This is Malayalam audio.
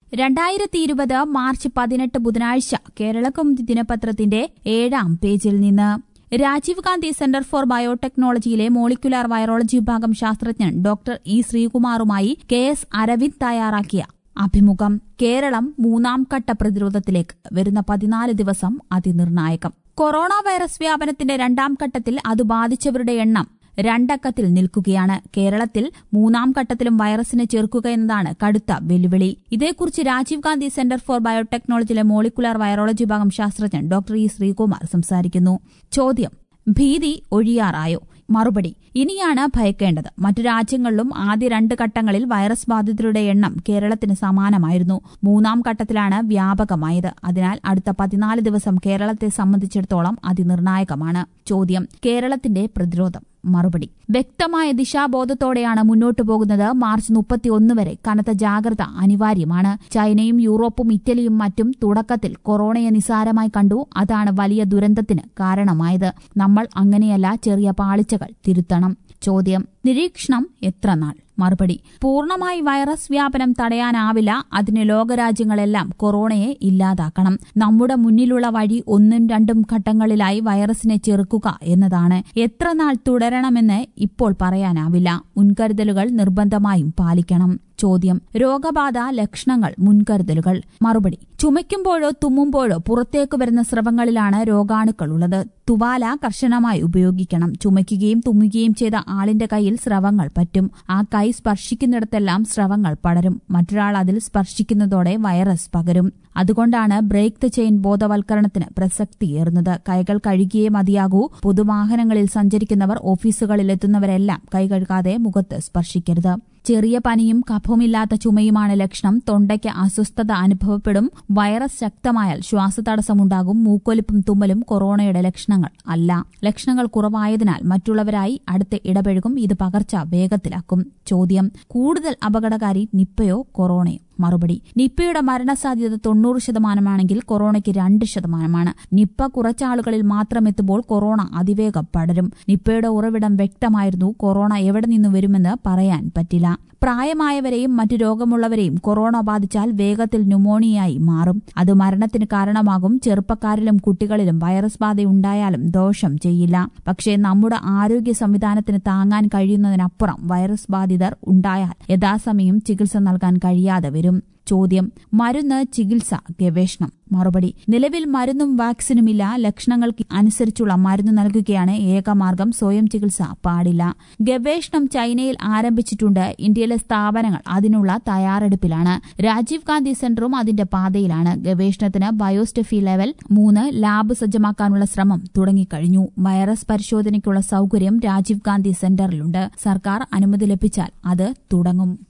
രണ്ടായിരത്തി ഇരുപത് മാർച്ച് പതിനെട്ട് ബുധനാഴ്ച കേരളകൗമുദി ദിനപത്രത്തിന്റെ ഏഴാം പേജിൽ നിന്ന് രാജീവ് ഗാന്ധി സെന്റർ ഫോർ ബയോടെക്നോളജിയിലെ മോളിക്കുലാർ വൈറോളജി വിഭാഗം ശാസ്ത്രജ്ഞൻ ഡോക്ടർ ഇ ശ്രീകുമാറുമായി കെ എസ് അരവിന്ദ് തയ്യാറാക്കിയ അഭിമുഖം കേരളം മൂന്നാം ഘട്ട പ്രതിരോധത്തിലേക്ക് വരുന്ന പതിനാല് ദിവസം അതിനിർണായകം കൊറോണ വൈറസ് വ്യാപനത്തിന്റെ രണ്ടാം ഘട്ടത്തിൽ അത് ബാധിച്ചവരുടെ എണ്ണം രണ്ടക്കത്തിൽ നിൽക്കുകയാണ് കേരളത്തിൽ മൂന്നാം ഘട്ടത്തിലും വൈറസിനെ ചെറുക്കുക എന്നതാണ് കടുത്ത വെല്ലുവിളി ഇതേക്കുറിച്ച് രാജീവ് ഗാന്ധി സെന്റർ ഫോർ ബയോടെക്നോളജിയിലെ മോളിക്കുലാർ വൈറോളജി വിഭാഗം ശാസ്ത്രജ്ഞൻ ഡോക്ടർ ഇ ശ്രീകുമാർ സംസാരിക്കുന്നു ചോദ്യം ഭീതി ഒഴിയാറായോ മറുപടി ഇനിയാണ് ഭയക്കേണ്ടത് മറ്റു രാജ്യങ്ങളിലും ആദ്യ രണ്ട് ഘട്ടങ്ങളിൽ വൈറസ് ബാധിതരുടെ എണ്ണം കേരളത്തിന് സമാനമായിരുന്നു മൂന്നാം ഘട്ടത്തിലാണ് വ്യാപകമായത് അതിനാൽ അടുത്ത പതിനാല് ദിവസം കേരളത്തെ സംബന്ധിച്ചിടത്തോളം അതിനിർണായകമാണ് ചോദ്യം കേരളത്തിന്റെ പ്രതിരോധം മറുപടി വ്യക്തമായ ദിശാബോധത്തോടെയാണ് മുന്നോട്ടു പോകുന്നത് മാർച്ച് മുപ്പത്തിയൊന്ന് വരെ കനത്ത ജാഗ്രത അനിവാര്യമാണ് ചൈനയും യൂറോപ്പും ഇറ്റലിയും മറ്റും തുടക്കത്തിൽ കൊറോണയെ നിസാരമായി കണ്ടു അതാണ് വലിയ ദുരന്തത്തിന് കാരണമായത് നമ്മൾ അങ്ങനെയല്ല ചെറിയ പാളിച്ചകൾ തിരുത്തണം ചോദ്യം നിരീക്ഷണം എത്ര നാൾ മറുപടി പൂർണ്ണമായി വൈറസ് വ്യാപനം തടയാനാവില്ല അതിന് ലോകരാജ്യങ്ങളെല്ലാം കൊറോണയെ ഇല്ലാതാക്കണം നമ്മുടെ മുന്നിലുള്ള വഴി ഒന്നും രണ്ടും ഘട്ടങ്ങളിലായി വൈറസിനെ ചെറുക്കുക എന്നതാണ് എത്ര നാൾ തുടരണമെന്ന് ഇപ്പോൾ പറയാനാവില്ല മുൻകരുതലുകൾ നിർബന്ധമായും പാലിക്കണം ചോദ്യം രോഗബാധ ലക്ഷണങ്ങൾ മുൻകരുതലുകൾ മറുപടി ചുമയ്ക്കുമ്പോഴോ തുമ്മുമ്പോഴോ പുറത്തേക്ക് വരുന്ന സ്രവങ്ങളിലാണ് രോഗാണുക്കൾ ഉള്ളത് തുവാല കർശനമായി ഉപയോഗിക്കണം ചുമയ്ക്കുകയും തുമ്മുകയും ചെയ്ത ആളിന്റെ കയ്യിൽ സ്രവങ്ങൾ പറ്റും ആ കൈ സ്പർശിക്കുന്നിടത്തെല്ലാം സ്രവങ്ങൾ പടരും മറ്റൊരാൾ അതിൽ സ്പർശിക്കുന്നതോടെ വൈറസ് പകരും അതുകൊണ്ടാണ് ബ്രേക്ക് ദ ചെയിൻ ബോധവൽക്കരണത്തിന് പ്രസക്തിയേറുന്നത് കൈകൾ കഴുകിയേ മതിയാകൂ പൊതുവാഹനങ്ങളിൽ സഞ്ചരിക്കുന്നവർ ഓഫീസുകളിൽ എത്തുന്നവരെല്ലാം കൈ കഴുകാതെ മുഖത്ത് സ്പർശിക്കരുത് ചെറിയ പനിയും കഫവുമില്ലാത്ത ചുമയുമാണ് ലക്ഷണം തൊണ്ടയ്ക്ക് അസ്വസ്ഥത അനുഭവപ്പെടും വൈറസ് ശക്തമായാൽ ശ്വാസതടസ്സമുണ്ടാകും മൂക്കൊലിപ്പും തുമ്മലും കൊറോണയുടെ ലക്ഷണങ്ങൾ അല്ല ലക്ഷണങ്ങൾ കുറവായതിനാൽ മറ്റുള്ളവരായി അടുത്ത് ഇടപഴകും ഇത് പകർച്ച വേഗത്തിലാക്കും ചോദ്യം കൂടുതൽ അപകടകാരി നിപ്പയോ കൊറോണയോ മറുപടി നിപ്പയുടെ മരണസാധ്യത തൊണ്ണൂറ് ശതമാനമാണെങ്കിൽ കൊറോണയ്ക്ക് രണ്ട് ശതമാനമാണ് നിപ്പ കുറച്ചാളുകളിൽ മാത്രം എത്തുമ്പോൾ കൊറോണ അതിവേഗം പടരും നിപ്പയുടെ ഉറവിടം വ്യക്തമായിരുന്നു കൊറോണ എവിടെ നിന്ന് വരുമെന്ന് പറയാൻ പറ്റില്ല പ്രായമായവരെയും മറ്റു രോഗമുള്ളവരെയും കൊറോണ ബാധിച്ചാൽ വേഗത്തിൽ ന്യൂമോണിയായി മാറും അത് മരണത്തിന് കാരണമാകും ചെറുപ്പക്കാരിലും കുട്ടികളിലും വൈറസ് ബാധയുണ്ടായാലും ദോഷം ചെയ്യില്ല പക്ഷേ നമ്മുടെ ആരോഗ്യ സംവിധാനത്തിന് താങ്ങാൻ കഴിയുന്നതിനപ്പുറം വൈറസ് ബാധിതർ ഉണ്ടായാൽ യഥാസമയം ചികിത്സ നൽകാൻ കഴിയാതെ വരും ചോദ്യം മരുന്ന് ചികിത്സ ഗവേഷണം മറുപടി നിലവിൽ മരുന്നും വാക്സിനുമില്ല ലക്ഷണങ്ങൾക്ക് അനുസരിച്ചുള്ള മരുന്ന് നൽകുകയാണ് ഏകമാർഗം സ്വയം ചികിത്സ പാടില്ല ഗവേഷണം ചൈനയിൽ ആരംഭിച്ചിട്ടുണ്ട് ഇന്ത്യയിലെ സ്ഥാപനങ്ങൾ അതിനുള്ള തയ്യാറെടുപ്പിലാണ് രാജീവ് ഗാന്ധി സെന്ററും അതിന്റെ പാതയിലാണ് ഗവേഷണത്തിന് ബയോസ്റ്റെഫി ലെവൽ മൂന്ന് ലാബ് സജ്ജമാക്കാനുള്ള ശ്രമം തുടങ്ങിക്കഴിഞ്ഞു വൈറസ് പരിശോധനയ്ക്കുള്ള സൌകര്യം രാജീവ് ഗാന്ധി സെന്ററിലുണ്ട് സർക്കാർ അനുമതി ലഭിച്ചാൽ അത് തുടങ്ങും